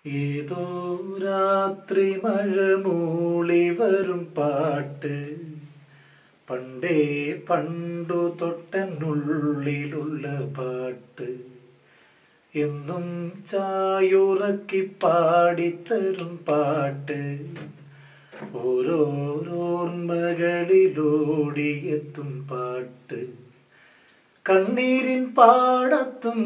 ഏതോ രാത്രി മഴ മൂളി വരും പാട്ട് പണ്ടേ പണ്ടു തൊട്ടെന്നുള്ളിലുള്ള പാട്ട് എന്നും ചായുറക്കി പാടിത്തരും പാട്ട് ഓരോരോർമ്മകളിലോടിയെത്തും പാട്ട് കണ്ണീരിൻ പാടത്തും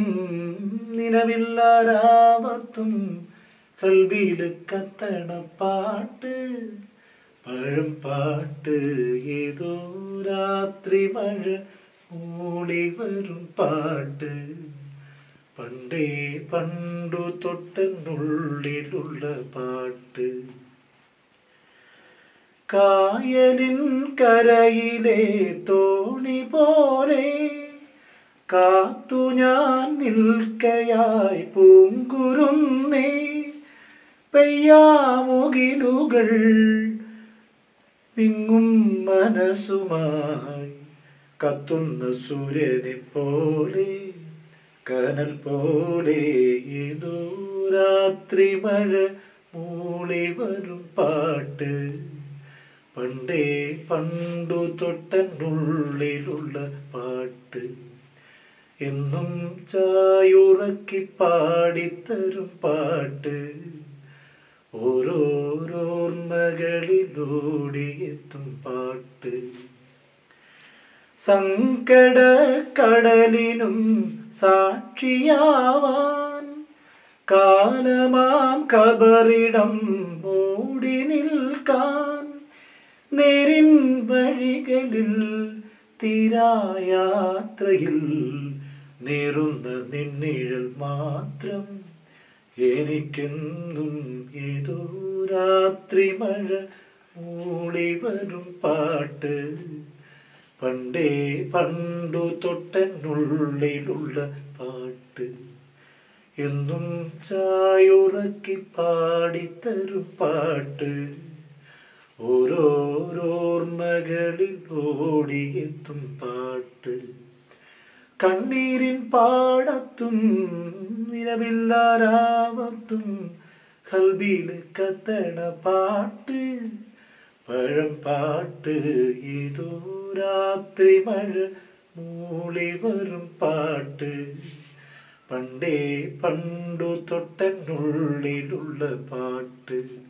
നിലവില്ലാരാവത്തും കൽവിയിൽ കത്തണ പാട്ട് പഴം പാട്ട് ഏതോ രാത്രി മഴ മൂളി വരും പാട്ട് പണ്ടേ പണ്ടു തൊട്ടെന്നുള്ളിലുള്ള പാട്ട് കായലിൻ കരയിലെ തോണി പോലെ കാത്തു ഞാൻ നിൽക്കയായി പൂങ്കുരുന്നേ പെയ്യാമുകിലുകൾ വിങ്ങും മനസ്സുമായി കത്തുന്ന സൂര്യനെ പോലെ കനൽ പോലെ ഏതോ രാത്രി മഴ മൂളി വരും പാട്ട് പണ്ടേ പണ്ടു തൊട്ടെന്നുള്ളിലുള്ള പാട്ട് എന്നും ചായുറക്കി പാടിത്തരും പാട്ട് ഓരോരോർമ്മകളിലൂടിയെത്തും പാട്ട് സങ്കട കടലിനും സാക്ഷിയാവാൻ കാലമാം കബറിടം മൂടി നിൽക്കാൻ നേരിൻ വഴികളിൽ തീരായാത്രയിൽ നേറുന്ന നിന്നിഴൽ മാത്രം എനിക്കെന്നും ഏതോ രാത്രി മഴ മൂളി വരും പാട്ട് പണ്ടേ പണ്ടു തൊട്ടെന്നുള്ളിലുള്ള പാട്ട് എന്നും ചായുറക്കി പാടിത്തരും പാട്ട് ഓരോരോർമ്മകളിൽ ഓടിയെത്തും പാട്ട് കണ്ണീരിൻ പാടത്തും നിലവില്ലാരാവത്തും കൽബിയിൽ കത്തണ പാട്ട് പഴം പാട്ട് ഏതോ രാത്രി മഴ മൂളി വരും പാട്ട് പണ്ടേ പണ്ടു തൊട്ടെന്നുള്ളിലുള്ള പാട്ട്